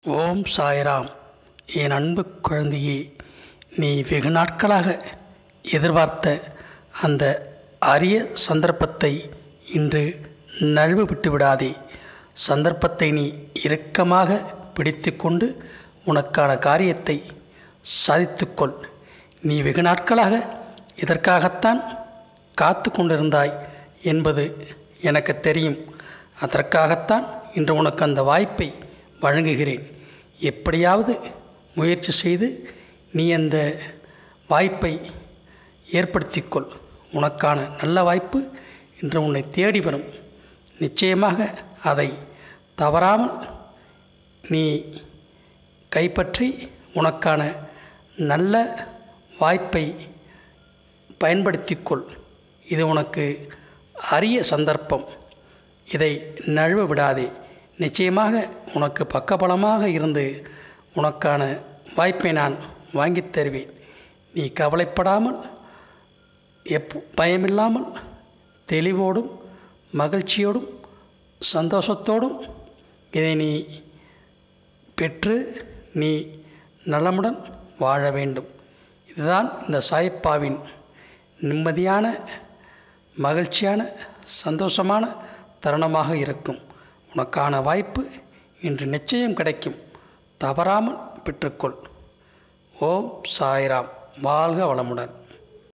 ஓம் சாய்ராம் என் அன்பு குழந்தையே நீ வெகு நாட்களாக எதிர்பார்த்த அந்த அரிய சந்தர்ப்பத்தை இன்று நழுவ விட்டு விடாதே சந்தர்ப்பத்தை நீ இறுக்கமாக பிடித்துக்கொண்டு உனக்கான காரியத்தை சாதித்துக்கொள் நீ வெகு நாட்களாக இதற்காகத்தான் காத்து கொண்டிருந்தாய் என்பது எனக்கு தெரியும் அதற்காகத்தான் இன்று உனக்கு அந்த வாய்ப்பை வழங்குகிறேன் எப்படியாவது முயற்சி செய்து நீ அந்த வாய்ப்பை ஏற்படுத்திக்கொள் உனக்கான நல்ல வாய்ப்பு இன்று உன்னை தேடி வரும் நிச்சயமாக அதை தவறாமல் நீ கைப்பற்றி உனக்கான நல்ல வாய்ப்பை பயன்படுத்திக்கொள் இது உனக்கு அரிய சந்தர்ப்பம் இதை நழுவ விடாதே நிச்சயமாக உனக்கு பக்கபலமாக இருந்து உனக்கான வாய்ப்பை நான் வாங்கித் தருவேன் நீ கவலைப்படாமல் எப் பயமில்லாமல் தெளிவோடும் மகிழ்ச்சியோடும் சந்தோஷத்தோடும் இதை நீ பெற்று நீ நலமுடன் வாழ வேண்டும் இதுதான் இந்த சாயப்பாவின் நிம்மதியான மகிழ்ச்சியான சந்தோஷமான தருணமாக இருக்கும் உனக்கான வாய்ப்பு இன்று நிச்சயம் கிடைக்கும் தவறாமல் பெற்றுக்கொள் ஓம் சாய்ராம் வாழ்க வளமுடன்